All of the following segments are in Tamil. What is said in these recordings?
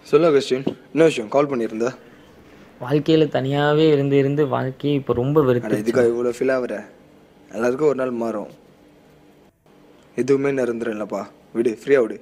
சொல்லு அகஸ்டின் என்ன விஷயம் கால் பண்ணியிருந்த வாழ்க்கையில் தனியாகவே இருந்து இருந்து வாழ்க்கையை இப்போ ரொம்ப அட வெறுத்து இதுக்காக இவ்வளோ ஃபீல் ஆகுற எல்லாருக்கும் ஒரு நாள் மாறும் எதுவுமே நிரந்தரம் இல்லைப்பா விடு ஃப்ரீயாக விடு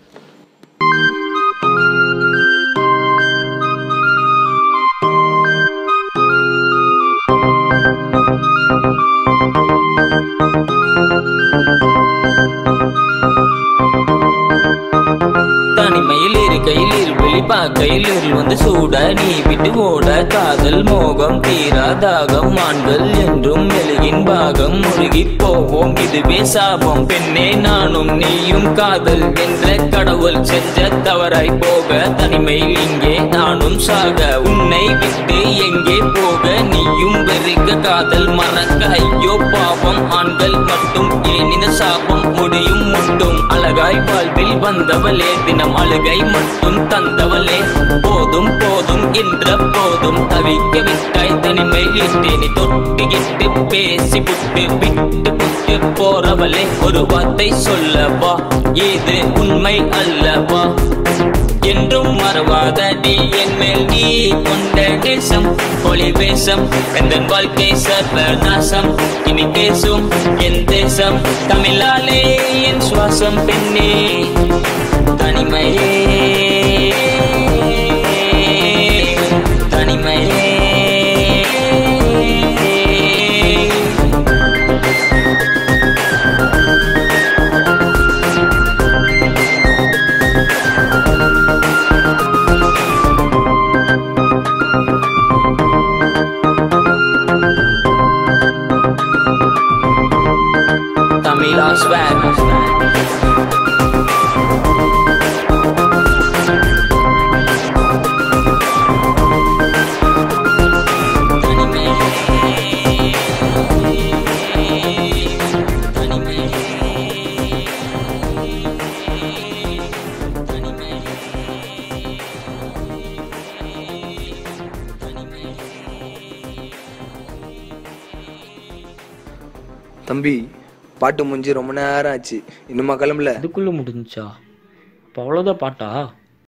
தனிமையில் இருக்கையில் இருவெளி பார்க்கையில் இருள் வந்து சூட நீ விட்டு ஓட காதல் மோகம் தீரா தாகம் ஆண்கள் என்றும் மெழுகின் பாகம் முழுகி போவோம் இதுவே சாபம் பெண்ணே நானும் நீயும் காதல் என்ற கடவுள் செஞ்ச தவறாய் போக தனிமையில் இங்கே நானும் சாக உன்னை விட்டு எங்கே போக நீயும் வெறுக்க காதல் மறக்க ஐயோ பாவம் ஆண்கள் மட்டும் ஏன் இந்த சாபம் முடியும் மட்டும் அழகாய் வாழ்வில் வந்தவளே தினம் அழுகை மட்டும் தந்தவளே போதும் போதும் என்ற போதும் தவிக்க விட்டாய் தனிமை நீ தொட்டுகிட்டு பேசி புட்டு விட்டு புட்டு போறவளே ஒரு வார்த்தை சொல்லவா இது உண்மை அல்லவா என்றும் மறவாத நீ என் மேல் நீ கொண்ட நேசம் ஒளி பேசம் எந்தன் வாழ்க்கை சர்வநாசம் இனி பேசும் என் தேசம் தமிழாலே என் சுவாசம் பெண்ணே தனிமையே தனிமையே தமிழா ஸ்வாக் தம்பி பாட்டு முடிஞ்சு ரொம்ப நேரம் ஆச்சு இன்னுமா கிளம்பல அதுக்குள்ளே முடிஞ்சுச்சா இப்போ அவ்வளோதான் பாட்டா